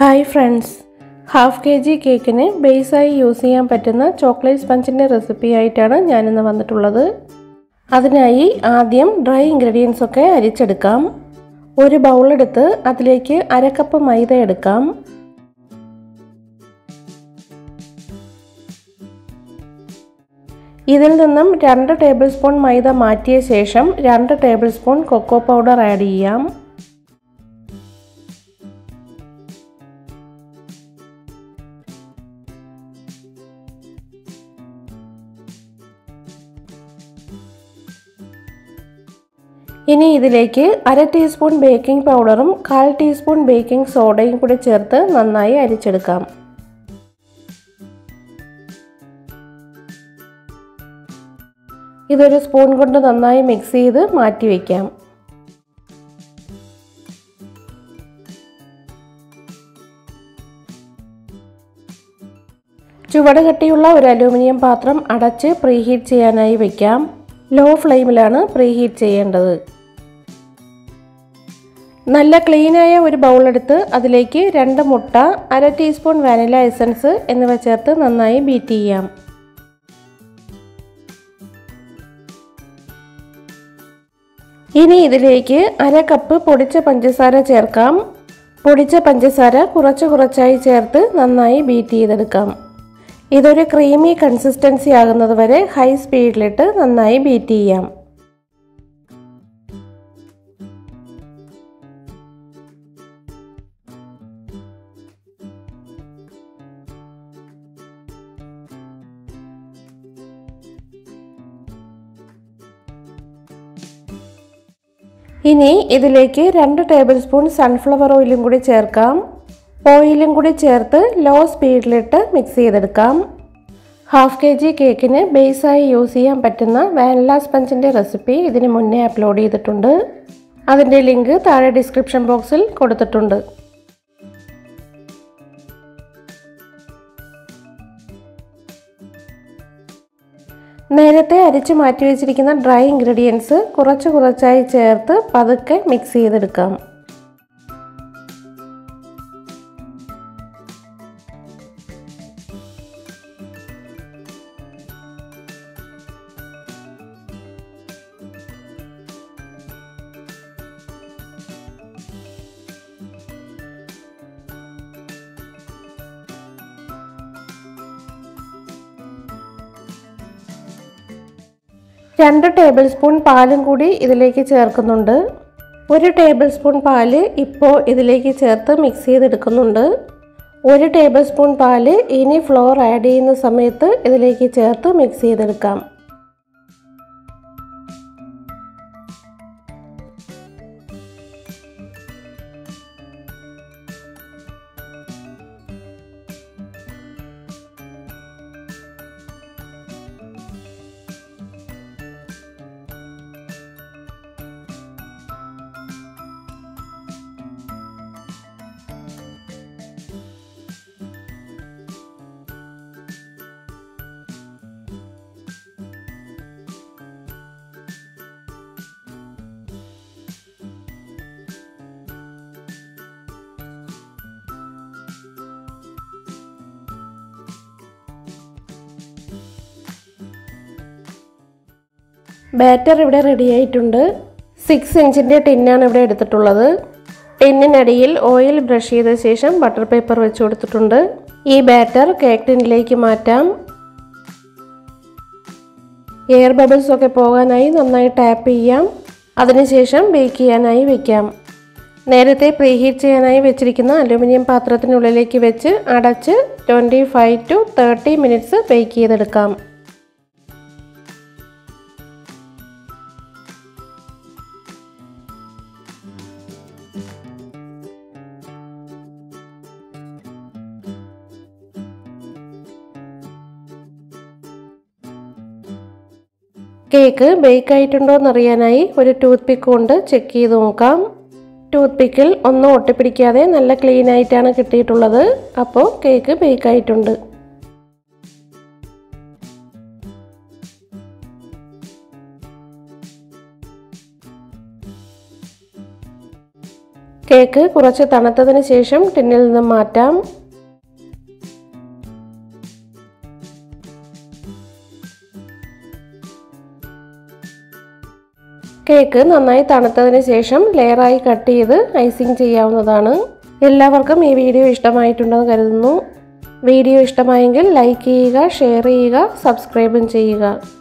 hi friends half K G കേക്കിന് ബേസായി use ചെയ്യാൻ പറ്റുന്ന ചോക്ലേറ്റ് സ്പഞ്ചിൻ്റെ റെസിപ്പി ആയിട്ടാണ് ഞാനിന്ന് വന്നിട്ടുള്ളത് അതിനായി ആദ്യം ഡ്രൈ ഇൻഗ്രീഡിയൻസ് ഒക്കെ അരിച്ചെടുക്കാം ഒരു ബൗളെടുത്ത് അതിലേക്ക് അര കപ്പ് മൈദ എടുക്കാം ഇതിൽ നിന്നും രണ്ട് ടേബിൾ സ്പൂൺ മൈദ മാറ്റിയ ശേഷം രണ്ട് tablespoon cocoa powder add ചെയ്യാം ഇനി ഇതിലേക്ക് അര ടീസ്പൂൺ ബേക്കിംഗ് പൗഡറും കാൽ ടീസ്പൂൺ ബേക്കിംഗ് സോഡയും കൂടി ചേർത്ത് നന്നായി അരിച്ചെടുക്കാം ഇതൊരു സ്പൂൺ കൊണ്ട് നന്നായി മിക്സ് ചെയ്ത് മാറ്റി വയ്ക്കാം ചുവട് കട്ടിയുള്ള ഒരു അലൂമിനിയം പാത്രം അടച്ച് പ്രീഹീറ്റ് ചെയ്യാനായി വയ്ക്കാം ലോ ഫ്ലെയിമിലാണ് പ്രീഹീറ്റ് ചെയ്യേണ്ടത് നല്ല ക്ലീനായ ഒരു ബൗളെടുത്ത് അതിലേക്ക് രണ്ട് മുട്ട അര ടീസ്പൂൺ വാനില എസൻസ് എന്നിവ ചേർത്ത് നന്നായി ബീറ്റ് ചെയ്യാം ഇനി ഇതിലേക്ക് അര കപ്പ് പൊടിച്ച പഞ്ചസാര ചേർക്കാം പൊടിച്ച പഞ്ചസാര കുറച്ച് കുറച്ചായി ചേർത്ത് നന്നായി ബീറ്റ് ചെയ്തെടുക്കാം ഇതൊരു ക്രീമി കൺസിസ്റ്റൻസി ആകുന്നത് വരെ ഹൈ സ്പീഡിലിട്ട് നന്നായി ബീറ്റ് ചെയ്യാം ഇനി ഇതിലേക്ക് രണ്ട് ടേബിൾ സ്പൂൺ സൺഫ്ലവർ ഓയിലും കൂടി ചേർക്കാം ഓയിലും കൂടി ചേർത്ത് ലോ സ്പീഡിലിട്ട് മിക്സ് ചെയ്തെടുക്കാം ഹാഫ് കെ ജി കേക്കിന് ബേസായി യൂസ് ചെയ്യാൻ പറ്റുന്ന വാനില സ്പഞ്ചിൻ്റെ റെസിപ്പി ഇതിന് മുന്നേ അപ്ലോഡ് ചെയ്തിട്ടുണ്ട് അതിൻ്റെ ലിങ്ക് താഴെ ഡിസ്ക്രിപ്ഷൻ ബോക്സിൽ കൊടുത്തിട്ടുണ്ട് നേരത്തെ അരിച്ചു മാറ്റി വെച്ചിരിക്കുന്ന ഡ്രൈ ഇൻഗ്രീഡിയൻസ് കുറച്ച് കുറച്ചായി ചേർത്ത് പതുക്കെ മിക്സ് ചെയ്തെടുക്കാം രണ്ട് ടേബിൾ സ്പൂൺ പാലും കൂടി ഇതിലേക്ക് ചേർക്കുന്നുണ്ട് ഒരു ടേബിൾ സ്പൂൺ പാല് ഇപ്പോൾ ഇതിലേക്ക് ചേർത്ത് മിക്സ് ചെയ്തെടുക്കുന്നുണ്ട് ഒരു ടേബിൾ സ്പൂൺ പാല് ഇനി ഫ്ലോർ ആഡ് ചെയ്യുന്ന സമയത്ത് ഇതിലേക്ക് ചേർത്ത് മിക്സ് ചെയ്തെടുക്കാം ബാറ്റർ ഇവിടെ റെഡി ആയിട്ടുണ്ട് സിക്സ് ഇഞ്ചിൻ്റെ ടിന്നാണ് ഇവിടെ എടുത്തിട്ടുള്ളത് ടിന്നിനടിയിൽ ഓയിൽ ബ്രഷ് ചെയ്ത ശേഷം ബട്ടർ പേപ്പർ വെച്ച് കൊടുത്തിട്ടുണ്ട് ഈ ബാറ്റർ കേക്ക് ടിന്നിലേക്ക് മാറ്റാം എയർ ബബിൾസ് ഒക്കെ പോകാനായി നന്നായി ടാപ്പ് ചെയ്യാം അതിനുശേഷം ബേക്ക് ചെയ്യാനായി വെക്കാം നേരത്തെ പ്രീഹീറ്റ് ചെയ്യാനായി വെച്ചിരിക്കുന്ന അലുമിനിയം പാത്രത്തിനുള്ളിലേക്ക് വെച്ച് അടച്ച് twenty five to thirty minutes bake ചെയ്തെടുക്കാം കേക്ക് ബേക്ക് ആയിട്ടുണ്ടോ എന്നറിയാനായി ഒരു ടൂത്ത് പിക്ക് കൊണ്ട് ചെക്ക് ചെയ്ത് നോക്കാം ടൂത്ത് പിക്കിൽ ഒന്നും ഒട്ടിപ്പിടിക്കാതെ നല്ല ക്ലീൻ ആയിട്ടാണ് കിട്ടിയിട്ടുള്ളത് അപ്പോൾ കേക്ക് ബേക്ക് ആയിട്ടുണ്ട് കേക്ക് കുറച്ച് തണുത്തതിന് ശേഷം ടിന്നിൽ നിന്നും മാറ്റാം കേക്ക് നന്നായി തണുത്തതിന് ശേഷം ലെയറായി കട്ട് ചെയ്ത് ഐസിങ് ചെയ്യാവുന്നതാണ് എല്ലാവർക്കും ഈ വീഡിയോ ഇഷ്ടമായിട്ടുണ്ടെന്ന് കരുതുന്നു വീഡിയോ ഇഷ്ടമായെങ്കിൽ ലൈക്ക് ചെയ്യുക ഷെയർ ചെയ്യുക സബ്സ്ക്രൈബും ചെയ്യുക